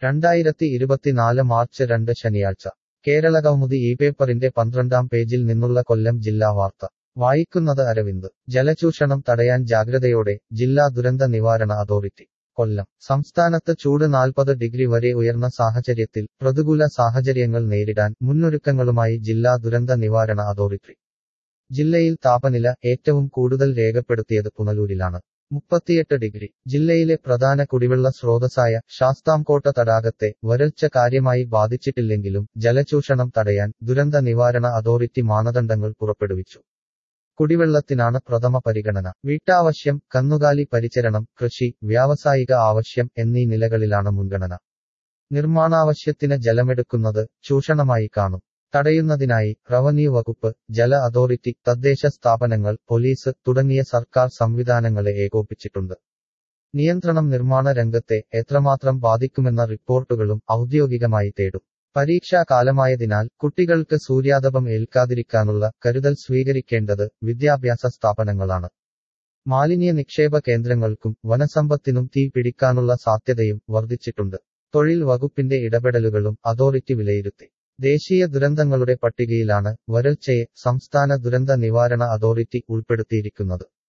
രണ്ടായിരത്തി ഇരുപത്തിനാല് മാർച്ച് രണ്ട് ശനിയാഴ്ച കേരള കൗമുദി ഈ പേപ്പറിന്റെ പന്ത്രണ്ടാം പേജിൽ നിന്നുള്ള കൊല്ലം ജില്ലാ വാർത്ത വായിക്കുന്നത് അരവിന്ദ് ജലചൂഷണം തടയാൻ ജാഗ്രതയോടെ ജില്ലാ ദുരന്ത നിവാരണ അതോറിറ്റി കൊല്ലം സംസ്ഥാനത്ത് ചൂട് നാൽപ്പത് ഡിഗ്രി വരെ ഉയർന്ന സാഹചര്യത്തിൽ പ്രതികൂല സാഹചര്യങ്ങൾ നേരിടാൻ മുന്നൊരുക്കങ്ങളുമായി ജില്ലാ ദുരന്ത നിവാരണ അതോറിറ്റി ജില്ലയിൽ താപനില ഏറ്റവും കൂടുതൽ രേഖപ്പെടുത്തിയത് പുനലൂരിലാണ് മുപ്പത്തിയെട്ട് ഡിഗ്രി ജില്ലയിലെ പ്രധാന കുടിവെള്ള സ്രോതസ്സായ ശാസ്താംകോട്ട തടാകത്തെ വരൾച്ച കാര്യമായി ബാധിച്ചിട്ടില്ലെങ്കിലും ജലചൂഷണം തടയാൻ ദുരന്ത നിവാരണ അതോറിറ്റി മാനദണ്ഡങ്ങൾ പുറപ്പെടുവിച്ചു കുടിവെള്ളത്തിനാണ് പ്രഥമ പരിഗണന വീട്ടാവശ്യം കന്നുകാലി പരിചരണം കൃഷി വ്യാവസായിക ആവശ്യം എന്നീ നിലകളിലാണ് മുൻഗണന നിർമ്മാണാവശ്യത്തിന് ജലമെടുക്കുന്നത് ചൂഷണമായി കാണും തടയുന്നതിനായി റവന്യൂ വകുപ്പ് ജല അതോറിറ്റി തദ്ദേശ സ്ഥാപനങ്ങൾ പോലീസ് തുടങ്ങിയ സർക്കാർ സംവിധാനങ്ങളെ ഏകോപിച്ചിട്ടുണ്ട് നിയന്ത്രണം നിർമ്മാണ രംഗത്തെ എത്രമാത്രം ബാധിക്കുമെന്ന റിപ്പോർട്ടുകളും ഔദ്യോഗികമായി തേടും പരീക്ഷാ കാലമായതിനാൽ കുട്ടികൾക്ക് സൂര്യാതപം ഏൽക്കാതിരിക്കാനുള്ള കരുതൽ സ്വീകരിക്കേണ്ടത് വിദ്യാഭ്യാസ സ്ഥാപനങ്ങളാണ് മാലിന്യ നിക്ഷേപ കേന്ദ്രങ്ങൾക്കും വനസമ്പത്തിനും തീ പിടിക്കാനുള്ള സാധ്യതയും വർദ്ധിച്ചിട്ടുണ്ട് തൊഴിൽ വകുപ്പിന്റെ ഇടപെടലുകളും അതോറിറ്റി വിലയിരുത്തി ദേശീയ ദുരന്തങ്ങളുടെ പട്ടികയിലാണ് വരൾച്ചയെ സംസ്ഥാന ദുരന്ത നിവാരണ അതോറിറ്റി ഉൾപ്പെടുത്തിയിരിക്കുന്നത്